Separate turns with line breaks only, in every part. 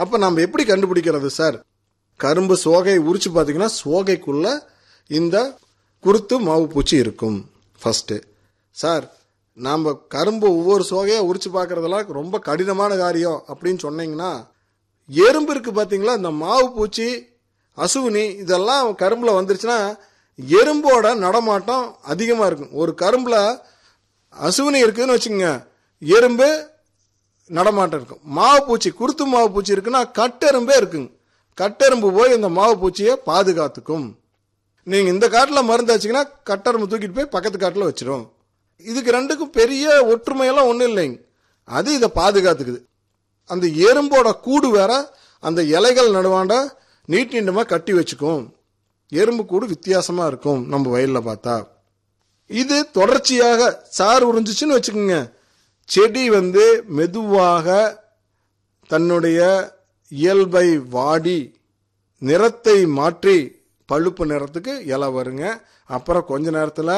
அப்ப நம்ம எப்படி கண்டுபிடிக்கிறது சார் கரும்பு சோகை உரிச்சு பார்த்தீங்கன்னா சோகைக்குள்ள இந்த குருத்து மாவு பூச்சி இருக்கும் ஃபர்ஸ்ட் சார் நாம் கரும்பு ஒவ்வொரு சோகையா உரிச்சு பார்க்கறதெல்லாம் ரொம்ப கடினமான காரியம் அப்படின்னு சொன்னீங்கன்னா எறும்பு இருக்கு பார்த்தீங்களா இந்த மாவு பூச்சி அசுவினி இதெல்லாம் கரும்புல வந்துருச்சுன்னா எறும்போட நடமாட்டம் அதிகமாக இருக்கும் ஒரு கரும்புல அசுவினி இருக்குதுன்னு வச்சுக்கோங்க எறும்பு நடமாட்டம் இருக்கும் மாவு பூச்சி குருத்து மாவு பூச்சி இருக்குன்னா கட்டெரும்பே இருக்குங்க கட்டெரும்பு போய் இந்த மாவு பூச்சியை பாதுகாத்துக்கும் நீங்க இந்த காட்டில் மருந்து வச்சீங்கன்னா கட்டெரும்பு தூக்கிட்டு போய் பக்கத்து காட்டில் வச்சிரும் இதுக்கு ரெண்டுக்கும் பெரிய ஒற்றுமையெல்லாம் ஒன்றும் இல்லைங்க அது இதை பாதுகாத்துக்குது அந்த எறும்போட கூடு வேற அந்த இலைகள் நடுவாண்ட நீட் நீண்டமாக கட்டி வச்சுக்கும் எறும்பு கூடு வித்தியாசமா இருக்கும் நம்ம வயலில் பார்த்தா இது தொடர்ச்சியாக சாறு உறிஞ்சிச்சுன்னு வச்சுக்கோங்க செடி வந்து மெதுவாக தன்னுடைய இயல்பை வாடி நிறத்தை மாற்றி பழுப்பு நிறத்துக்கு இலை வருங்க அப்புறம் கொஞ்ச நேரத்தில்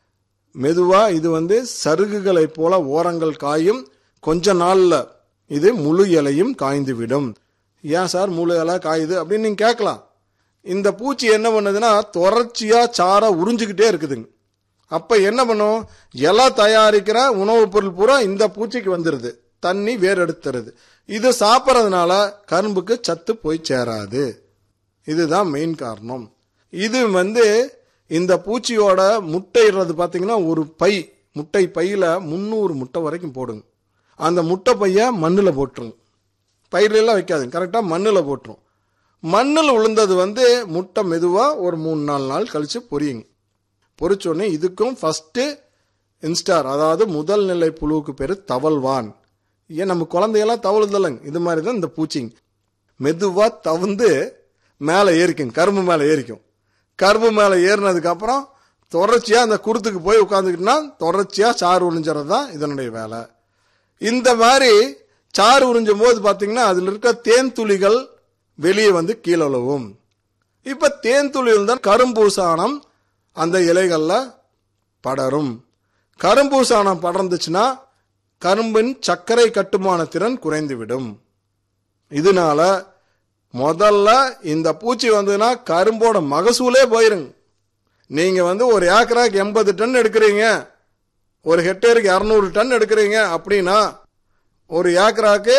மெதுவாக இது வந்து சருகுகளைப் போல ஓரங்கள் காயும் கொஞ்ச நாளில் இது முழு இலையும் காய்ந்து விடும் ஏன் சார் முழு இலை காயுது அப்படின்னு நீங்கள் கேட்கலாம் இந்த பூச்சி என்ன பண்ணுதுன்னா தொடர்ச்சியாக சாரை உறிஞ்சிக்கிட்டே இருக்குதுங்க அப்போ என்ன பண்ணும் இலை தயாரிக்கிற உணவுப் பொருள் பூரா இந்த பூச்சிக்கு வந்துடுது தண்ணி வேர் எடுத்துறது இது சாப்பிட்றதுனால கரும்புக்கு சத்து போய் சேராது இதுதான் மெயின் காரணம் இது வந்து இந்த பூச்சியோட முட்டையிடுறது பார்த்தீங்கன்னா ஒரு பை முட்டை பையில் முந்நூறு முட்டை வரைக்கும் போடுங்க அந்த முட்டை பைய மண்ணில் போட்டுருங்க பயிரெல்லாம் வைக்காதுங்க கரெக்டாக மண்ணில் போட்டுரும் மண்ணில் விழுந்தது வந்து முட்டை மெதுவாக ஒரு மூணு நாலு நாள் கழித்து பொரியுங்க பொறிச்சோடனே இதுக்கும் ஃபஸ்ட்டு இன்ஸ்டார் அதாவது முதல் நிலை புழுவுக்கு பேர் தவல்வான் ஏன் நம்ம குழந்தையெல்லாம் தவழுதலைங்க இது மாதிரி தான் இந்த பூச்சிங்க மெதுவாக தவந்து மேலே ஏறிக்கும் கரும்பு மேலே ஏறிக்கும் கரும்பு மேலே ஏறினதுக்கு அப்புறம் தொடர்ச்சியாக அந்த குருத்துக்கு போய் உட்காந்துக்கிட்டுனா தொடர்ச்சியாக சாறு உறிஞ்சுறது தான் இதனுடைய வேலை இந்த மாதிரி சாறு உறிஞ்சும் போது பார்த்தீங்கன்னா அதில் இருக்க தேன் துளிகள் வெளியே வந்து கீழே விழுவும் இப்போ தேன் துளிகள் தான் கரும்பூசானம் அந்த இலைகளில் படரும் கரும்பூசானம் படர்ந்துச்சுன்னா கரும்பின் சர்க்கரை கட்டுமான திறன் குறைந்துவிடும் இதனால முதல்ல இந்த பூச்சி வந்ததுன்னா கரும்போட மகசூலே போயிருங்க நீங்க வந்து ஒரு ஏக்கராக்கு எண்பது டன் எடுக்கிறீங்க ஒரு ஹெக்டேருக்கு இரநூறு டன் எடுக்கிறீங்க அப்படின்னா ஒரு ஏக்கராக்கு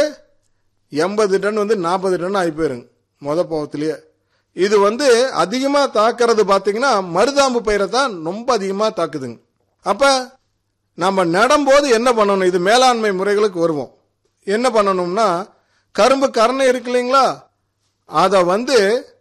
எண்பது டன் வந்து நாற்பது டன் ஆகி போயிருங்க மொத போகத்திலேயே இது வந்து அதிகமாக தாக்குறது பார்த்தீங்கன்னா மருதாம்பு பயிரை தான் ரொம்ப அதிகமாக தாக்குதுங்க அப்போ நம்ம நடும்போது என்ன பண்ணணும் இது மேலாண்மை முறைகளுக்கு வருவோம் என்ன பண்ணணும்னா கரும்பு கரணை இருக்கு இல்லைங்களா அதை வந்து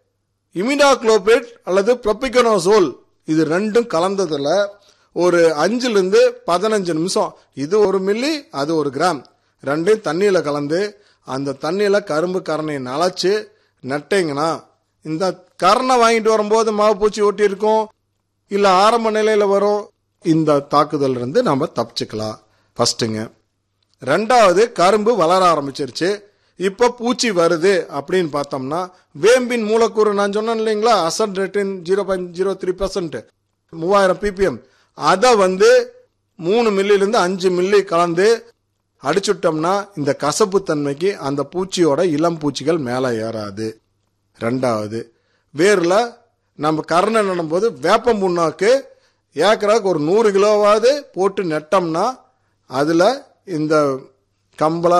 இமிடாக்ளோபேட் அல்லது ப்ரொபிகனோசோல் இது ரெண்டும் கலந்ததில் ஒரு அஞ்சுலேருந்து பதினஞ்சு நிமிஷம் இது ஒரு மில்லி அது ஒரு கிராம் ரெண்டையும் தண்ணியில் கலந்து அந்த தண்ணியில் கரும்பு கரணையை நனைச்சு நட்டிங்கன்னா இந்த கரணை வாங்கிட்டு வரும்போது மாவு பூச்சி ஒட்டி இருக்கும் இல்லை ஆரம்ப நிலையில் வரும் இந்த தாக்குதல் இருந்து நம்ம தப்பிச்சுக்கலாம் ஃபர்ஸ்ட்டுங்க ரெண்டாவது கரும்பு வளர ஆரம்பிச்சிருச்சு இப்போ பூச்சி வருது அப்படின்னு பார்த்தோம்னா வேம்பின் மூலக்கூறு நான் சொன்னேன் இல்லைங்களா அசட் ரேட்டின் zero point zero three percent மூவாயிரம் பிபிஎம் அதை வந்து மூணு மில்லிலேருந்து அஞ்சு மில்லி கலந்து அடிச்சுட்டோம்னா இந்த கசப்பு தன்மைக்கு அந்த பூச்சியோட இளம் பூச்சிகள் மேலே ஏறாது ரெண்டாவது வேரில் நம்ம கரணை நடும்போது வேப்பம் புண்ணாக்கு ஏக்கராக்கு ஒரு நூறு கிலோவாவது போட்டு நட்டோம்னா அதில் இந்த கம்பளா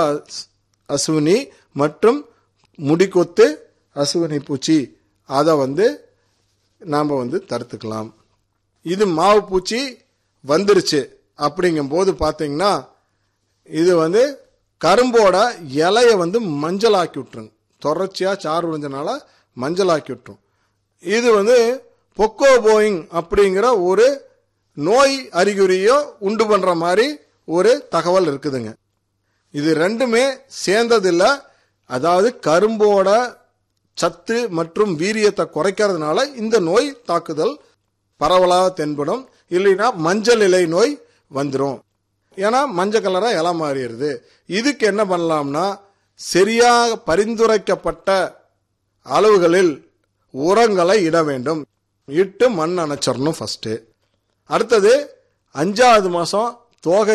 அசுவினி மற்றும் முடிக்கொத்து அசுவினி பூச்சி அதை வந்து நாம் வந்து தடுத்துக்கலாம் இது மாவு பூச்சி வந்துருச்சு அப்படிங்கும்போது பார்த்தீங்கன்னா இது வந்து கரும்போட இலைய வந்து மஞ்சளாக்கி விட்டுருங்க தொடர்ச்சியாக சாறு விழுந்தனால மஞ்சளாக்கி விட்டுரும் இது வந்து பொக்கோ போயிங் அப்படிங்கிற ஒரு நோய் அறிகுறியோ உண்டு பண்ணுற மாதிரி ஒரு தகவல் இருக்குதுங்க இது ரெண்டுமே சேர்ந்ததில்ல அதாவது கரும்போட சத்து மற்றும் வீரியத்தை குறைக்கிறதுனால இந்த நோய் தாக்குதல் பரவலாக தென்படும் இல்லைன்னா மஞ்சள் இலை நோய் வந்துடும் ஏன்னா மஞ்சள் கலராக இலை மாறிடுது இதுக்கு என்ன பண்ணலாம்னா சரியாக பரிந்துரைக்கப்பட்ட அளவுகளில் உரங்களை இட வேண்டும் இட்டு மண் அணைச்சிடணும் ஃபஸ்ட்டு அடுத்தது அஞ்சாவது மாதம் தோகை